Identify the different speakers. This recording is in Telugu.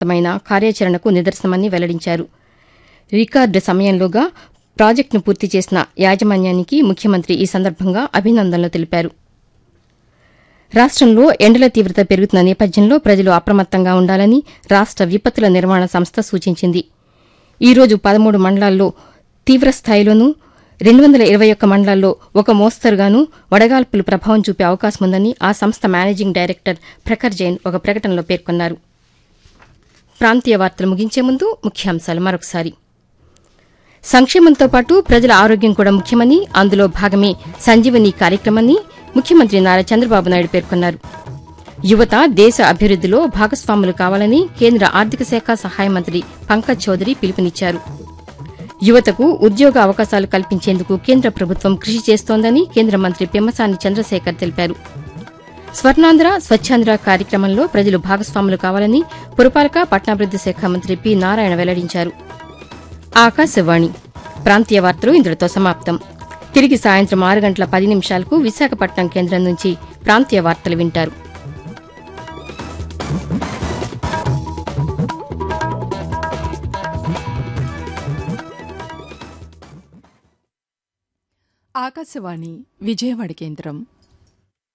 Speaker 1: మైన కార్యాచరణకు నిదర్శనమని వెల్లడించారు రికార్డు సమయంలోగా ప్రాజెక్టును పూర్తి చేసిన యాజమాన్యానికి ముఖ్యమంత్రి ఈ సందర్భంగా అభినందనలు తెలిపారు రాష్టంలో ఎండల తీవ్రత పెరుగుతున్న నేపథ్యంలో ప్రజలు అప్రమత్తంగా ఉండాలని రాష్ట విపత్తుల నిర్వహణ సంస్థ సూచించింది ఈ రోజు పదమూడు మండలాల్లో తీవ్రస్థాయిలోనూ రెండు వందల ఇరవై ఒక్క మండలాల్లో ఒక మోస్తరుగాను వడగాల్పులు ప్రభావం చూపే అవకాశం ఉందని ఆ సంస్థ మేనేజింగ్ డైరెక్టర్ ప్రఖర్ జైన్ ఒక ప్రకటనలో పేర్కొన్నారు ప్రాంతీయ వార్తలు ముగించే ముందు ముఖ్యాంశాలు మరొకసారి సంక్షేమంతో పాటు ప్రజల ఆరోగ్యం కూడా ముఖ్యమని అందులో భాగమే సంజీవని కార్యక్రమాన్ని ముఖ్యమంత్రి నారా చంద్రబాబు నాయుడు పేర్కొన్నారు యువత దేశ అభివృద్దిలో భాగస్వాములు కావాలని కేంద్ర ఆర్థిక శాఖ సహాయ మంత్రి పంకజ్ చౌదరి పిలుపునిచ్చారు యువతకు ఉద్యోగ అవకాశాలు కల్పించేందుకు కేంద్ర ప్రభుత్వం కృషి చేస్తోందని కేంద్ర మంత్రి పెమ్మసాని చంద్రశేఖర్ తెలిపారు స్వర్ణాంధ్ర స్వచ్ఛాంధ్ర కార్యక్రమంలో ప్రజలు భాగస్వాములు కావాలని పురపాలక పట్టణాభివృద్ది శాఖ మంత్రి పి నారాయణ వెల్లడించారు ఆకాశవాణి ప్రాంతీయ వార్తలు ఇందులో సమాప్తం తిరిగి సాయంత్రం ఆరు గంటల పది నిమిషాలకు విశాఖపట్నం కేంద్రం నుంచి ప్రాంతీయ వార్తలు వింటారు
Speaker 2: ఆకాశవాణి విజయవాడ కేంద్రం